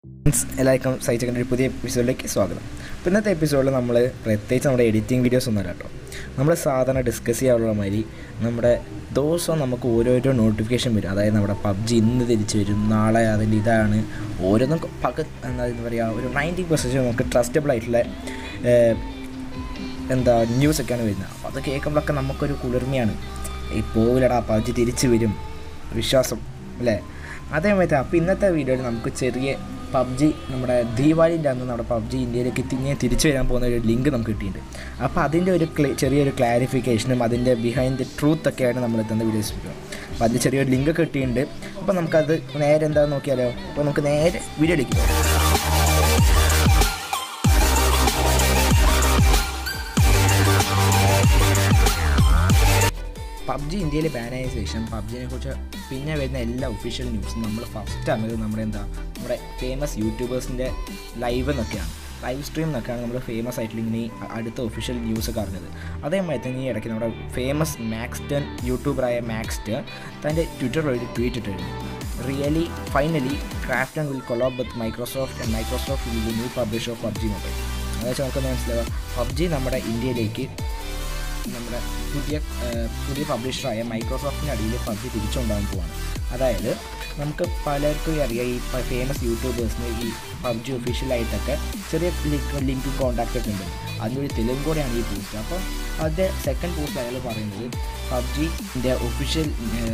Friends എല്ലാവർക്കും സൈച്ചക്കൻ്റെ ഒരു പുതിയ എപ്പിസോഡിലേക്ക് സ്വാഗതം അപ്പോൾ ഇന്നത്തെ എപ്പിസോഡിൽ നമ്മൾ പ്രത്യേകിച്ച് നമ്മുടെ എഡിറ്റിംഗ് വീഡിയോസ് ഒന്നും കേട്ടോ നമ്മൾ സാധാരണ ഡിസ്കസ് ചെയ്യാനുള്ള മാതിരി നമ്മുടെ ദിവസവും നമുക്ക് ഓരോരോ നോട്ടിഫിക്കേഷൻ വരും അതായത് നമ്മുടെ പബ്ജി ഇന്ന് തിരിച്ച് വരും നാളെ അതിൻ്റെ ഇതാണ് ഓരോന്നും പക എന്താ പറയുക ഒരു നയൻറ്റി പെർസെൻറ്റേജ് നമുക്ക് ട്രസ്റ്റബിൾ ആയിട്ടുള്ള ഏഹ്, എന്താ ന്യൂസൊക്കെയാണ് വരുന്നത് അപ്പോൾ അത് കേൾക്കുമ്പോഴൊക്കെ നമുക്കൊരു കുളിർമയാണ് ഈ പോവിലടാ പബ്ജി തിരിച്ചു വരും വിശ്വാസം അല്ലേ അതേമാതിരി അപ്പോൾ ഇന്നത്തെ വീഡിയോയിൽ നമുക്ക് ചെറിയ പബ്ജി നമ്മുടെ ദീപാവലിൻ്റെ അന്ന് നമ്മുടെ പബ്ജി ഇന്ത്യയിലേക്ക് തിരിഞ്ഞ് തിരിച്ചു വരാൻ പോകുന്ന ഒരു ലിങ്ക് നമുക്ക് കിട്ടിയിട്ടുണ്ട് അപ്പോൾ അതിൻ്റെ ഒരു ക്ലി- ചെറിയൊരു ക്ലാരിഫിക്കേഷനും അതിൻ്റെ ബിഹൈൻഡ് ദി ട്രൂത്ത് ഒക്കെയാണ് നമ്മൾ എത്തുന്ന വീഡിയോസ് അപ്പോൾ അതിൽ ചെറിയൊരു ലിങ്ക് കിട്ടിയിട്ടുണ്ട് അപ്പോൾ നമുക്കത് നേരെ എന്താണെന്ന് നോക്കിയാലോ അപ്പോൾ നമുക്ക് നേരെ വീഡിയോ എടുക്കാം പബ്ജി ഇന്ത്യയിൽ ബാനായ ശേഷം പബ്ജിനെ കുറിച്ച് പിന്നെ വരുന്ന എല്ലാ ഒഫീഷ്യൽ ന്യൂസും നമ്മൾ ഫസ്റ്റ് അറിഞ്ഞത് നമ്മുടെ എന്താ നമ്മുടെ ഫേമസ് യൂട്യൂബേഴ്സിൻ്റെ ലൈവ് എന്നൊക്കെയാണ് ലൈവ് സ്ട്രീം എന്നൊക്കെയാണ് നമ്മൾ ഫേമസ് ആയിട്ടുള്ള ഇങ്ങനെ ഈ അടുത്ത ഒഫീഷ്യൽ ന്യൂസ് ഒക്കെ അറിഞ്ഞത് അതേമാതിരി തന്നെ ഈ ഇടയ്ക്ക് നമ്മുടെ ഫേമസ് മാക്സ്റ്റൺ യൂട്യൂബറായ മാക്സ്റ്റൺ തൻ്റെ ട്വിറ്ററിൽ ഒരു ട്വീറ്റ് ഇട്ടിരുന്നു really finally Krafton and will collab with Microsoft and Microsoft will new publish of PUBG mobile അതായത് നമുക്ക് മനസ്സിലാവുക പബ്ജി നമ്മുടെ ഇന്ത്യയിലേക്ക് നമ്മുടെ പുതിയ ഏഹ്, പുതിയ പബ്ലിഷറായ മൈക്രോസോഫ്റ്റിൻ്റെ അടിയിൽ പബ്ജി തിരിച്ചുകൊണ്ടാകാൻ പോവാണ് അതായത് നമുക്ക് പലർക്കും അറിയാം ഈ ഫേമസ് യൂട്യൂബേഴ്സിന് ഈ പബ്ജി ഒഫീഷ്യലായിട്ടൊക്കെ ചെറിയ ലിങ്ക് ലിങ്കും കോൺടാക്റ്റ് ഒക്കെ ഉണ്ട് അതിനൊരു തെലുങ്ക് കൂടെയാണ് ഈ പോസ്റ്റ് അപ്പോൾ അതിൻ്റെ സെക്കൻഡ് പോസ്റ്റ് അയാൾ പറയുന്നത് പബ്ജിൻ്റെ ഒഫീഷ്യൽ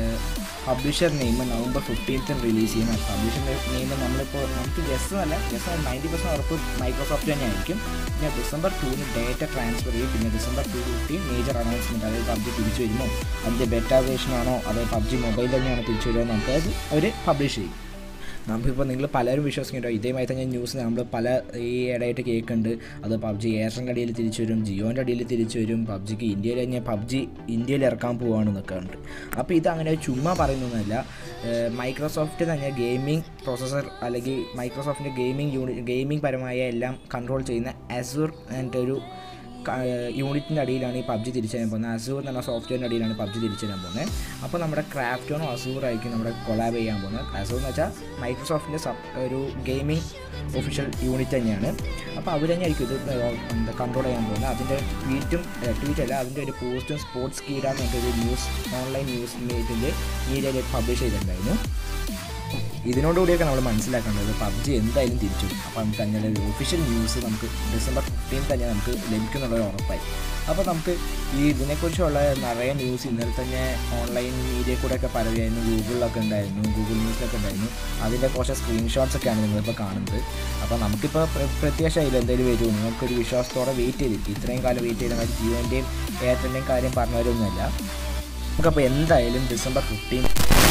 പബ്ലിഷർ നെയിം നവംബർ ഫിഫ്റ്റീൻത്തിന് റിലീസ് ചെയ്യുന്ന പബ്ലിഷറിൻ്റെ നെയിം നമ്മളിപ്പോൾ നമുക്ക് ഗസ് അല്ല ഗസ് നയൻറ്റി പെർസെൻറ്റ് ഉറപ്പ് മൈക്രോസോഫ്റ്റ് തന്നെ ആയിരിക്കും പിന്നെ ഡിസംബർ ടൂവിന് ഡേറ്റ ട്രാൻസ്ഫർ ചെയ്യും പിന്നെ December to fifteen major announcement അതായത് പബ്ജി തിരിച്ചു വരുമോ അതിൻ്റെ ബെറ്റ വേർഷൻ ആണോ അതോ പബ്ജി മൊബൈൽ തന്നെയാണോ തിരിച്ചു വരുമോ നമുക്ക് അത് അവർ പബ്ലിഷ് ചെയ്യും നമുക്കിപ്പോൾ നിങ്ങൾ പലരും വിശ്വസിക്കുന്നുണ്ടോ ഇതേമായി തന്നെ ന്യൂസ് നമ്മൾ പല ഈ ഇടയായിട്ട് കേൾക്കുന്നുണ്ട് അത് പബ്ജി എയർടെലിൻ്റെ അടിയിൽ തിരിച്ചു വരും ജിയോൻ്റെ അടിയിൽ തിരിച്ചു വരും പബ്ജിക്ക് ഇന്ത്യയിൽ തന്നെ പബ്ജി ഇന്ത്യയിൽ ഇറക്കാൻ പോവുകയാണെന്നൊക്കെ ഉണ്ട് അപ്പോൾ ഇത് അങ്ങനെ ചുമ്മാ പറയുന്നൊന്നുമല്ല മൈക്രോസോഫ്റ്റ് തന്നെ ഗെയിമിംഗ് പ്രോസസ്സർ അല്ലെങ്കിൽ മൈക്രോസോഫ്റ്റിൻ്റെ ഗെയിമിംഗ് യൂണി ഗെയിമിംഗ് പരമായ എല്ലാം കൺട്രോൾ ചെയ്യുന്ന അസൂർ എൻ്റെ ഒരു യൂണിറ്റിൻ്റെ അടിയിലാണ് ഈ പബ്ജി തിരിച്ചു തരാൻ പോകുന്നത് അസൂർ എന്ന് പറഞ്ഞ സോഫ്റ്റ്വെയറിൻ്റെ അടിയിലാണ് പബ്ജി തിരിച്ചു തരാൻ പോകുന്നത് അപ്പോൾ നമ്മുടെ ക്രാഫ്റ്റോണോ അസൂർ ആയിരിക്കും നമ്മുടെ കൊളാബ് ചെയ്യാൻ പോകുന്നത് അസൂർ എന്ന് വെച്ചാൽ മൈക്രോസോഫ്റ്റിൻ്റെ സബ് ഒരു ഗെയിമിംഗ് ഒഫീഷ്യൽ യൂണിറ്റ് തന്നെയാണ് അപ്പോൾ അവർ തന്നെയായിരിക്കും ഇത് എന്താ കൺട്രോൾ ചെയ്യാൻ പോകുന്നത് അതിൻ്റെ ട്വീറ്റും ട്വീറ്റ് അല്ല അതിൻ്റെ ഒരു പോസ്റ്റും സ്പോർട്സ് കീഡ എന്ന് പറഞ്ഞൊരു ന്യൂസ് ഓൺലൈൻ ന്യൂസ് മീറ്റിൻ്റെ മീഡിയയിൽ പബ്ലിഷ് ചെയ്തിട്ടുണ്ടായിരുന്നു ഇതിനോടുകൂടിയൊക്കെ നമ്മൾ മനസ്സിലാക്കേണ്ടത് പബ്ജി എന്തായാലും തിരിച്ചു വരും. അപ്പോൾ നമുക്ക് അങ്ങനെ ഒരു ഒഫീഷ്യൽ ന്യൂസ് നമുക്ക് ഡിസംബർ ഫിഫ്റ്റീൻ തന്നെ നമുക്ക് ലഭിക്കുന്നുള്ളത് ഉറപ്പായി അപ്പോൾ നമുക്ക് ഈ ഇതിനെക്കുറിച്ചുള്ള നിറയെ ന്യൂസ് ഇന്നലെ തന്നെ ഓൺലൈൻ മീഡിയ കൂടെ ഒക്കെ പരവിയായിരുന്നു ഗൂഗിളിലൊക്കെ ഉണ്ടായിരുന്നു ഗൂഗിൾ ന്യൂസിലൊക്കെ ഉണ്ടായിരുന്നു അതിൻ്റെ കുറച്ച് സ്ക്രീൻഷോട്ട്സ് ഒക്കെയാണ് നിങ്ങളിപ്പോൾ കാണുന്നത് അപ്പോൾ നമുക്കിപ്പോൾ പ്ര- പ്രത്യാശയില്ല എന്തായാലും വരുമോ നമുക്കൊരു വിശ്വാസത്തോടെ വെയിറ്റ് ചെയ്തിരിക്കും ഇത്രയും കാലം വെയിറ്റ് ചെയ്ത മാതിരി ജിയോൻ്റെയും എയർടെലിൻ്റെയും കാര്യം പറഞ്ഞവരൊന്നുമല്ല നമുക്കപ്പോൾ എന്തായാലും ഡിസംബർ ഫിഫ്റ്റീൻ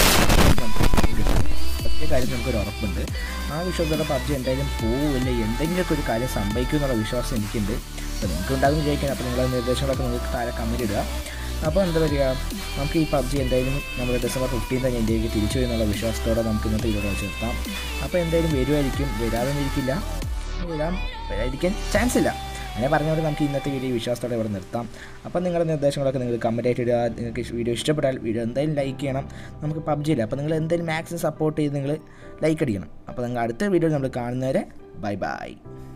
ഒറ്റ കാര്യം നമുക്കൊരു ഉറപ്പുണ്ട് ആ വിശ്വാസത്തോടെ പബ്ജി എന്തായാലും പോവില്ല എന്തെങ്കിലുമൊക്കെ ഒരു കാര്യം സംഭവിക്കും എന്നുള്ള വിശ്വാസം എനിക്കുണ്ട് അപ്പോൾ നിങ്ങൾക്ക് ഉണ്ടാകും വിചാരിക്കാൻ അപ്പോൾ നിങ്ങളുടെ നിർദ്ദേശങ്ങളൊക്കെ നിങ്ങൾക്ക് താഴെ കമൻറ്റ് ഇടുക അപ്പോൾ എന്താ പറയുക നമുക്ക് ഈ പബ്ജി എന്തായാലും നമ്മൾ ഡിസംബർ ഫിഫ്റ്റീൻ തന്നെ ഇന്ത്യയിലേക്ക് തിരിച്ചു വരുന്നുള്ള വിശ്വാസത്തോടെ നമുക്ക് ഇന്നത്തെ ഇതിലൂടെ വെച്ച് നിർത്താം അപ്പോൾ എന്തായാലും വരുമായിരിക്കും വരാതൊന്നും ഇരിക്കില്ല വരാൻ വരാതിരിക്കാൻ ചാൻസ് ഇല്ല അങ്ങനെ പറഞ്ഞുകൊണ്ട് നമുക്ക് ഇന്നത്തെ വീഡിയോ വിശ്വാസത്തോടെ ഇവിടെ നിർത്താം അപ്പോൾ നിങ്ങളുടെ നിർദ്ദേശങ്ങളൊക്കെ നിങ്ങൾ കമൻറ്റ് ആയിട്ട് ഇടുക നിങ്ങൾക്ക് വീഡിയോ ഇഷ്ടപ്പെട്ടാൽ വീഡിയോ എന്തായാലും ലൈക്ക് ചെയ്യണം നമുക്ക് പബ്ജിയില്ല അപ്പോൾ നിങ്ങൾ എന്തായാലും മാക്സിമം സപ്പോർട്ട് ചെയ്ത് നിങ്ങൾ ലൈക്ക് അടിക്കണം അപ്പോൾ നിങ്ങൾ അടുത്ത വീഡിയോ നമ്മൾ കാണുന്നവരെ ബൈ ബൈ